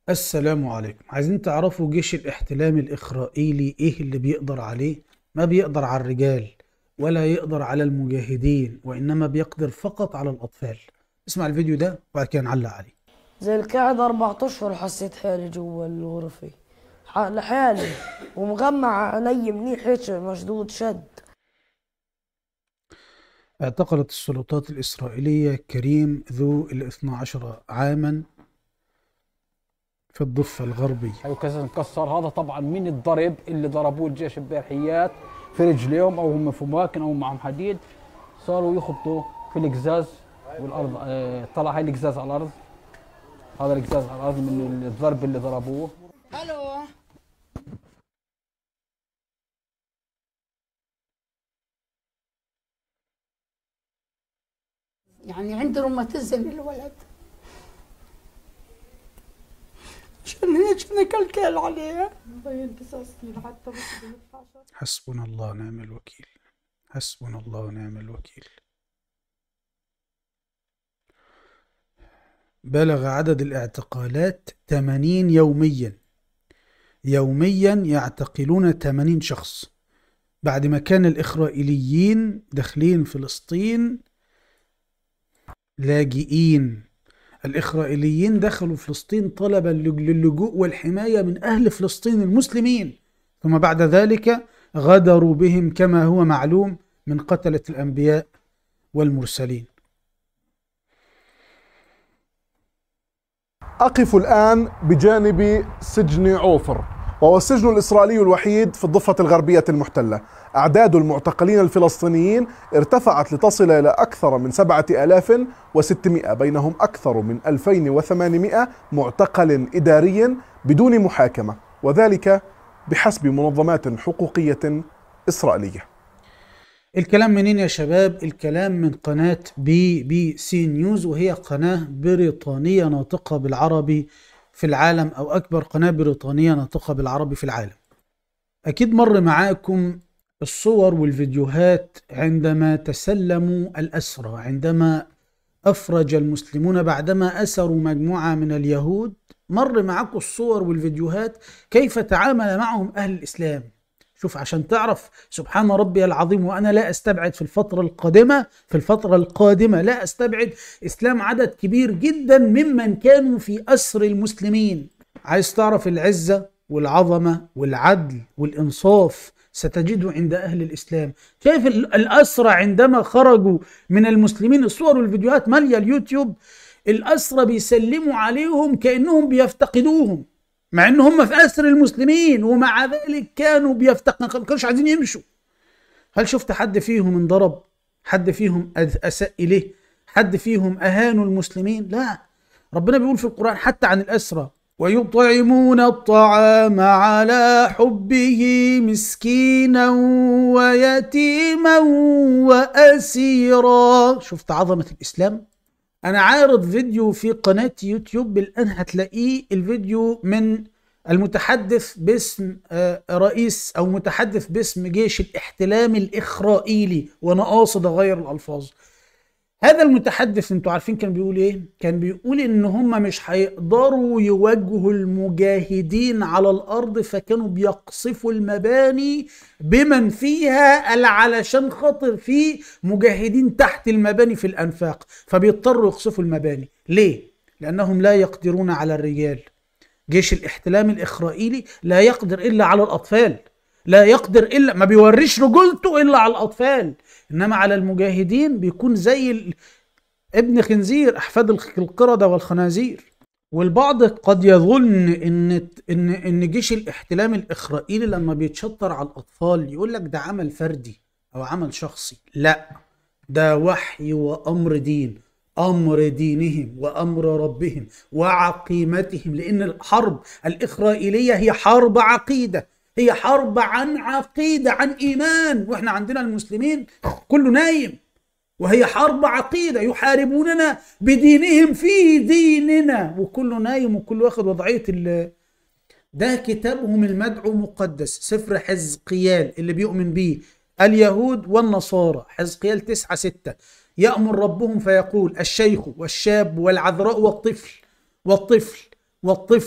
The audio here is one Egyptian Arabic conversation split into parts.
السلام عليكم عايزين تعرفوا جيش الاحتلام الإسرائيلي إيه اللي بيقدر عليه؟ ما بيقدر على الرجال ولا يقدر على المجاهدين وإنما بيقدر فقط على الأطفال اسمع الفيديو ده وبعد كده نعلق عليه زي القعدة أربع أشهر حسيت حالي جوا الغرفة ح- لحالي ومغمع علي منيح هيك مشدود شد اعتقلت السلطات الإسرائيلية كريم ذو الاثنى عشر عاما في الضفة الغربي ايوه كذا مكسر هذا طبعا من الضرب اللي ضربوه الجيش البارحيات في رجليهم او هم في اماكن او معهم حديد صاروا يخبطوا في القزاز والارض آه، طلع هاي القزاز على الارض هذا القزاز على الارض من الضرب اللي ضربوه الو يعني عنده روماتيزم الولد عشان هيك انا كلكل عليه حسبنا الله ونعم الوكيل حسبنا الله ونعم الوكيل بلغ عدد الاعتقالات 80 يوميا يوميا يعتقلون 80 شخص بعد ما كان الإسرائيليين داخلين فلسطين لاجئين الإسرائيليين دخلوا فلسطين طلبا للجوء والحماية من أهل فلسطين المسلمين ثم بعد ذلك غدروا بهم كما هو معلوم من قتلة الأنبياء والمرسلين أقف الآن بجانب سجن عوفر وهو السجن الإسرائيلي الوحيد في الضفة الغربية المحتلة أعداد المعتقلين الفلسطينيين ارتفعت لتصل إلى أكثر من 7600 بينهم أكثر من 2800 معتقل إداريا بدون محاكمة وذلك بحسب منظمات حقوقية إسرائيلية الكلام منين يا شباب الكلام من قناة بي بي سي نيوز وهي قناة بريطانية ناطقة بالعربي في العالم أو أكبر قناة بريطانية ناطقة بالعربي في العالم أكيد مر معاكم الصور والفيديوهات عندما تسلموا الأسرى عندما أفرج المسلمون بعدما أسروا مجموعة من اليهود مر معاكم الصور والفيديوهات كيف تعامل معهم أهل الإسلام شوف عشان تعرف سبحان ربي العظيم وأنا لا أستبعد في الفترة القادمة في الفترة القادمة لا أستبعد إسلام عدد كبير جدا ممن كانوا في أسر المسلمين عايز تعرف العزة والعظمة والعدل والإنصاف ستجده عند أهل الإسلام شايف ال- الأسرى عندما خرجوا من المسلمين الصور والفيديوهات مالية اليوتيوب الأسرى بيسلموا عليهم كأنهم بيفتقدوهم مع ان هم في اسر المسلمين ومع ذلك كانوا بيفتقدوا ما كانوش عايزين يمشوا هل شفت حد فيهم انضرب حد فيهم أذ- اساء اليه حد فيهم اهانوا المسلمين لا ربنا بيقول في القران حتى عن الاسرى ويطعمون الطعام على حبه مسكينا ويتيما واسيرا شفت عظمه الاسلام انا عارض فيديو في قناة يوتيوب الان هتلاقيه الفيديو من المتحدث باسم آه، رئيس او متحدث باسم جيش الاحتلام الاسرائيلي وانا قاصد اغير الالفاظ هذا المتحدث انتوا عارفين كان بيقول ايه كان بيقول ان هم مش هيقدروا يواجهوا المجاهدين على الارض فكانوا بيقصفوا المباني بمن فيها ال- علشان خاطر في مجاهدين تحت المباني في الانفاق فبيضطروا يقصفوا المباني ليه لانهم لا يقدرون على الرجال جيش الاحتلام الاسرائيلي لا يقدر الا على الاطفال لا يقدر الا ما بيوريش رجولته الا على الاطفال انما على المجاهدين بيكون زي ال... ابن خنزير احفاد الق- القرده والخنازير والبعض قد يظن ان ان ان جيش الاحتلام الاسرائيلي لما بيتشطر على الاطفال يقول لك ده عمل فردي او عمل شخصي لا ده وحي وامر دين امر دينهم وامر ربهم وعقيمتهم لان الحرب الاسرائيليه هي حرب عقيده هي حرب عن عقيده عن ايمان واحنا عندنا المسلمين كله نايم وهي حرب عقيده يحاربوننا بدينهم في ديننا وكله نايم وكله واخد وضعيه ال ده كتابهم المدعو مقدس سفر حزقيال اللي بيؤمن به اليهود والنصارى حزقيال 9 6 يأمر ربهم فيقول الشيخ والشاب والعذراء والطفل والطفل والطفل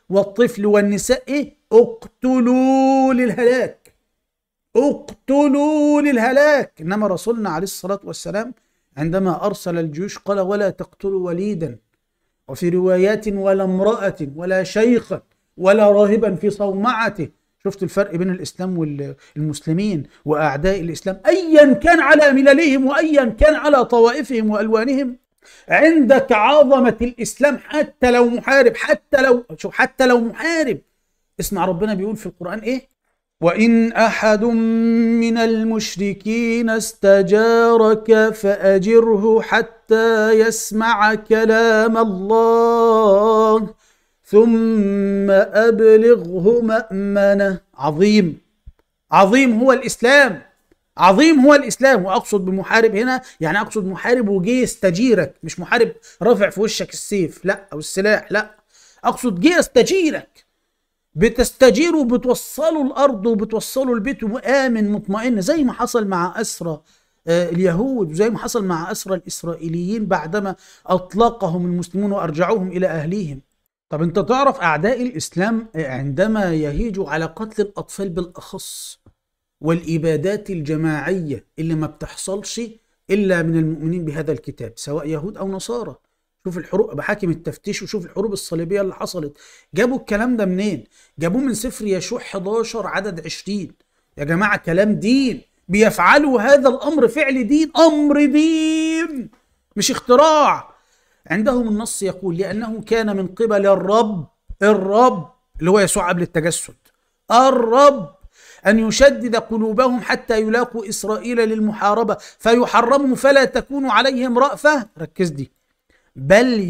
والطفل والنساء إيه؟ اقتلوا للهلاك اقتلوا للهلاك إنما رسولنا عليه الصلاة والسلام عندما أرسل الجيوش قال ولا تقتلوا وليدا وفي روايات ولا امرأة ولا شيخا ولا راهبا في صومعته شفت الفرق بين الإسلام والمسلمين وأعداء الإسلام أيا كان على مللهم وأيا كان على طوائفهم وألوانهم عندك عظمة الإسلام حتى لو محارب حتى لو شوف حتى لو محارب اسمع ربنا بيقول في القرآن إيه وإن أحد من المشركين استجارك فأجره حتى يسمع كلام الله ثم أبلغه مأمنة عظيم عظيم هو الإسلام عظيم هو الإسلام وأقصد بمحارب هنا يعني أقصد محارب وجي يستجيرك مش محارب رافع في وشك السيف لا أو السلاح لا أقصد جه يستجيرك بتستجيروا وبتوصلوا الارض وبتوصلوا البيت وامن مطمئن زي ما حصل مع اسرى آه، اليهود وزي ما حصل مع اسرى الاسرائيليين بعدما اطلقهم المسلمون وارجعوهم الى اهليهم طب انت تعرف اعداء الاسلام عندما يهيجوا على قتل الاطفال بالاخص والابادات الجماعيه اللي ما بتحصلش الا من المؤمنين بهذا الكتاب سواء يهود او نصارى شوف الحروب بحاكم التفتيش وشوف الحروب الصليبيه اللي حصلت جابوا الكلام ده منين جابوه من سفر يشوع 11 عدد 20 يا جماعه كلام دين بيفعلوا هذا الامر فعل دين امر دين مش اختراع عندهم النص يقول لانه كان من قبل الرب الرب اللي هو يسوع قبل التجسد الرب أن يشدد قلوبهم حتى يلاقوا إسرائيل للمحاربة فيحرموا فلا تكون عليهم رأفة ركز دي بل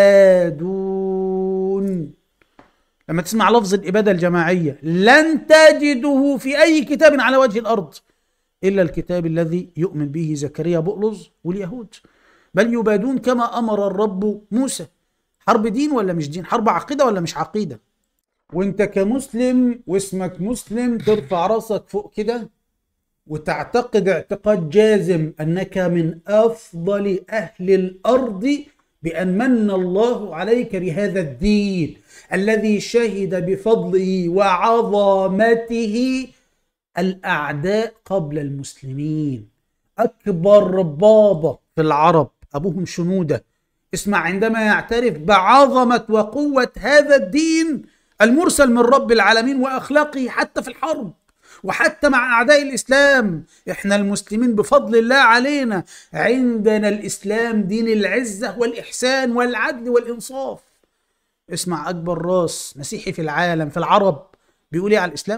يبادون لما تسمع لفظ الإبادة الجماعية لن تجده في أي كتاب على وجه الأرض إلا الكتاب الذي يؤمن به زكريا بؤلظ واليهود بل يبادون كما أمر الرب موسى حرب دين ولا مش دين حرب عقيدة ولا مش عقيدة وانت كمسلم واسمك مسلم ترفع راسك فوق كده وتعتقد اعتقاد جازم انك من افضل اهل الارض بان من الله عليك بهذا الدين الذي شهد بفضله وعظمته الاعداء قبل المسلمين اكبر بابا في العرب ابوهم شنوده اسمع عندما يعترف بعظمه وقوه هذا الدين المرسل من رب العالمين واخلاقه حتى في الحرب وحتى مع اعداء الاسلام احنا المسلمين بفضل الله علينا عندنا الاسلام دين العزه والاحسان والعدل والانصاف اسمع اكبر راس مسيحي في العالم في العرب بيقول ايه على الاسلام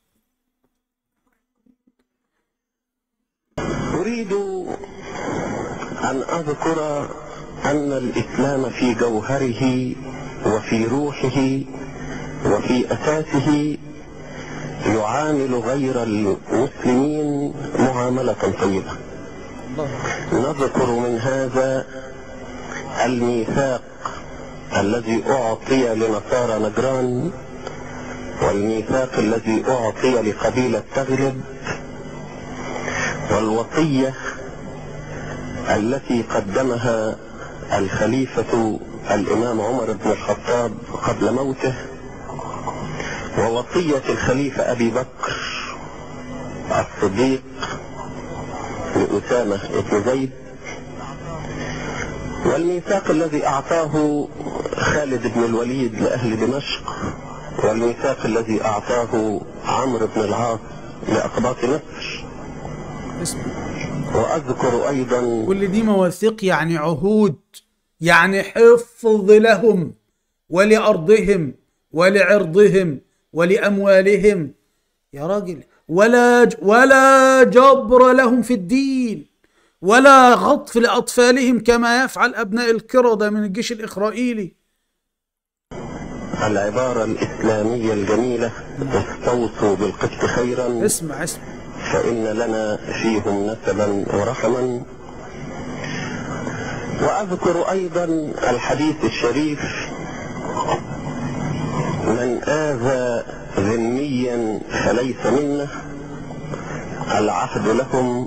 أريد أن أذكر أن الإسلام في جوهره وفي روحه وفي أساسه يعامل غير المسلمين معاملة طيبة نذكر من هذا الميثاق الذي أعطي لنصارى نجران والميثاق الذي أعطي لقبيلة تغلب والوصية التي قدمها الخليفة الإمام عمر بن الخطاب قبل موته ووصية الخليفة أبي بكر الصديق لأسامة بن زيد والميثاق الذي أعطاه خالد بن الوليد لأهل دمشق والميثاق الذي أعطاه عمرو بن العاص لأقباط مصر اسمع وأذكر أيضا كل دي مواثيق يعني عهود يعني حفظ لهم ولأرضهم ولعرضهم ولأموالهم يا راجل ولا ج- ولا جبر لهم في الدين ولا غطف لأطفالهم كما يفعل أبناء الكردة من الجيش الإسرائيلي العبارة الإسلامية الجميلة استوصوا بالقسط خيرا اسمع اسمع فإن لنا فيهم نسبا ورحما وأذكر أيضا الحديث الشريف من آذى ذميا فليس منا العهد لهم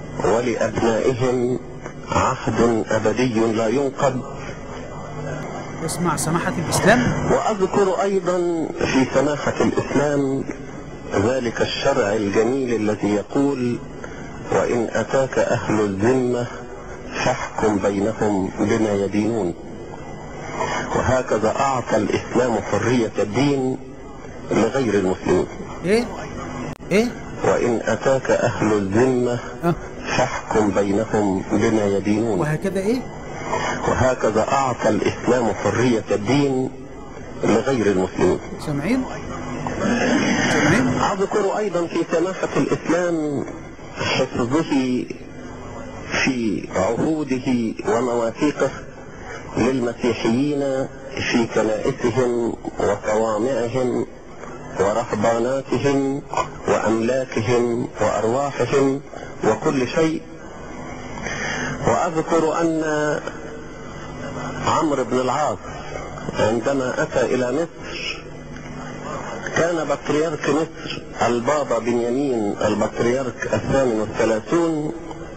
ولأبنائهم عهد أبدي لا ينقض اسمع سماحة الإسلام وأذكر أيضا في سماحة الإسلام ذلك الشرع الجميل الذي يقول وإن أتاك أهل الذمة فاحكم بينهم بما يدينون وهكذا أعطى الإسلام حرية الدين لغير المسلمين إيه إيه وإن أتاك أهل الذمة أه. فاحكم بينهم بما يدينون وهكذا إيه وهكذا أعطى الإسلام حرية الدين لغير المسلمين سامعين سامعين أذكر أيضا في سماحة الإسلام حفظه في عهوده ومواثيقه للمسيحيين في كنائسهم وصوامعهم ورهباناتهم وأملاكهم وأرواحهم وكل شيء وأذكر أن عمرو بن العاص عندما أتى إلى مصر كان بطريرك مصر البابا بنيامين البطريرك الثامن والثلاثون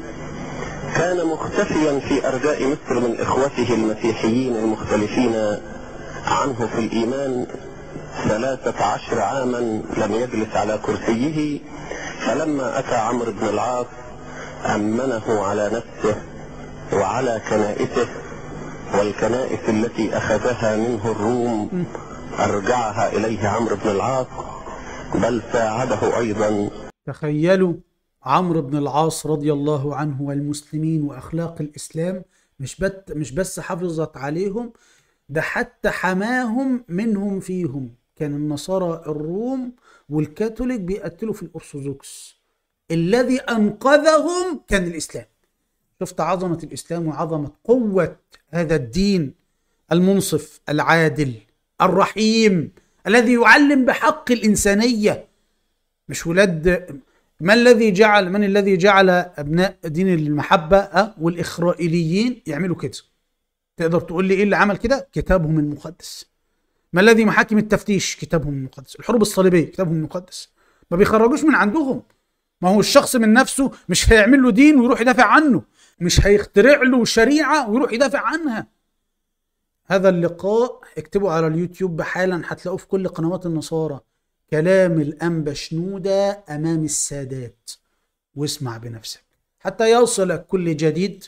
كان مختفيا في أرجاء مصر من إخوته المسيحيين المختلفين عنه في الإيمان ثلاثة عشر عاما لم يجلس على كرسيه فلما أتى عمرو بن العاص أمنه على نفسه وعلى كنائسه والكنائس التي أخذها منه الروم أرجعها إليه عمرو بن العاص بل ساعده أيضا تخيلوا عمرو بن العاص رضي الله عنه والمسلمين واخلاق الاسلام مش بت مش بس حافظت عليهم ده حتى حماهم منهم فيهم كان النصارى الروم والكاثوليك بيقتلوا في الارثوذكس الذي انقذهم كان الاسلام شفت عظمه الاسلام وعظمه قوه هذا الدين المنصف العادل الرحيم الذي يعلم بحق الانسانيه مش ولاد ما الذي جعل من الذي جعل ابناء دين المحبه أه؟ والاخرائيليين يعملوا كده تقدر تقول لي ايه اللي عمل كده كتابهم المقدس ما الذي محاكم التفتيش كتابهم المقدس الحروب الصليبيه كتابهم المقدس ما بيخرجوش من عندهم ما هو الشخص من نفسه مش هيعمل له دين ويروح يدافع عنه مش هيخترع له شريعه ويروح يدافع عنها هذا اللقاء اكتبوا على اليوتيوب حالا هتلاقوه في كل قنوات النصارى كلام الأنبا شنودة أمام السادات واسمع بنفسك حتى يوصلك كل جديد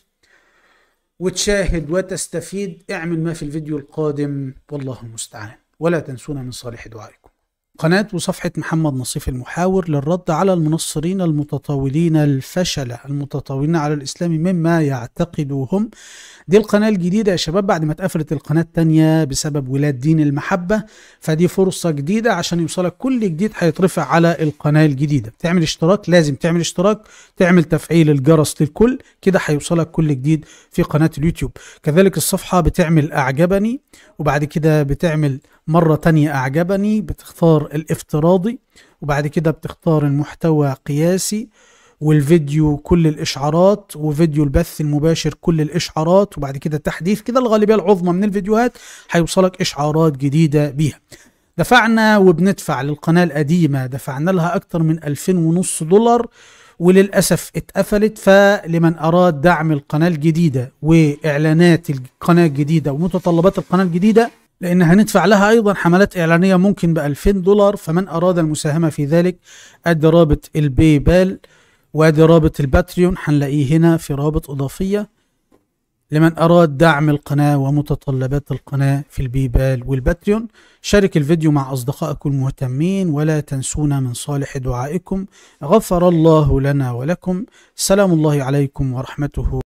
وتشاهد وتستفيد اعمل ما في الفيديو القادم والله المستعان ولا تنسونا من صالح دعائكم قناة وصفحة محمد نصيف المحاور للرد على المنصرين المتطاولين الفشلة المتطاولين على الإسلام مما يعتقدوا هم دي القناة الجديدة يا شباب بعد ما اتقفلت القناة التانية بسبب ولاد دين المحبة فدي فرصة جديدة عشان يوصلك كل جديد هيترفع على القناة الجديدة تعمل اشتراك لازم تعمل اشتراك تعمل تفعيل الجرس للكل كده هيوصلك كل جديد في قناة اليوتيوب كذلك الصفحة بتعمل أعجبني وبعد كده بتعمل مرة تانية أعجبني بتختار الافتراضي وبعد كده بتختار المحتوى قياسي والفيديو كل الاشعارات وفيديو البث المباشر كل الاشعارات وبعد كده تحديث كده الغالبيه العظمى من الفيديوهات هيوصلك اشعارات جديده بيها دفعنا وبندفع للقناه القديمه دفعنا لها اكتر من 2000 ونص دولار وللاسف اتقفلت فلمن اراد دعم القناه الجديده واعلانات القناه الجديده ومتطلبات القناه الجديده لان هندفع لها ايضا حملات اعلانيه ممكن ب 2000 دولار فمن اراد المساهمه في ذلك ادي رابط الباي بال وادي رابط الباتريون هنلاقيه هنا في رابط اضافيه لمن اراد دعم القناه ومتطلبات القناه في البيبال والباتريون شارك الفيديو مع اصدقائكم المهتمين ولا تنسونا من صالح دعائكم غفر الله لنا ولكم سلام الله عليكم ورحمته